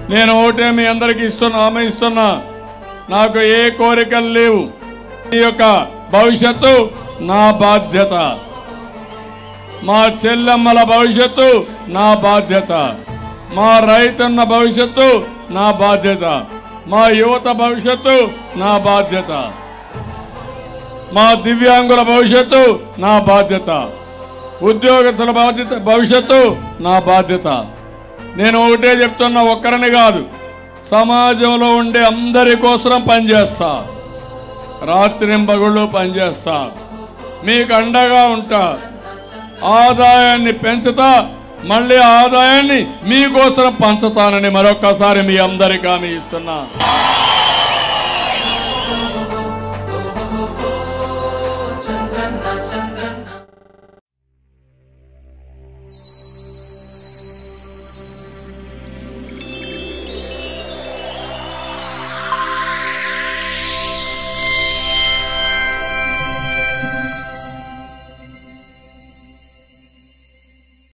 నేను ఒకటే మీ అందరికి ఇస్తున్నా హామీ ఇస్తున్నా నాకు ఏ కోరికలు లేవు ఈ యొక్క భవిష్యత్తు నా బాధ్యత మా చెల్లెమ్మల భవిష్యత్తు నా బాధ్యత మా రైతన్న భవిష్యత్తు నా బాధ్యత మా యువత భవిష్యత్తు నా బాధ్యత మా దివ్యాంగుల భవిష్యత్తు నా బాధ్యత ఉద్యోగస్తుల బాధ్యత భవిష్యత్తు నా బాధ్యత నేను ఒకటే చెప్తున్నా ఒక్కరిని కాదు సమాజంలో ఉండే అందరి కోసం పనిచేస్తా రాత్రింబగుళ్ళు పనిచేస్తా మీకు అండగా ఉంటా ఆదాయాన్ని పెంచుతా మళ్ళీ ఆదాయాన్ని మీకోసం పంచుతానని మరొక్కసారి మీ అందరికీ హామీ ఇస్తున్నా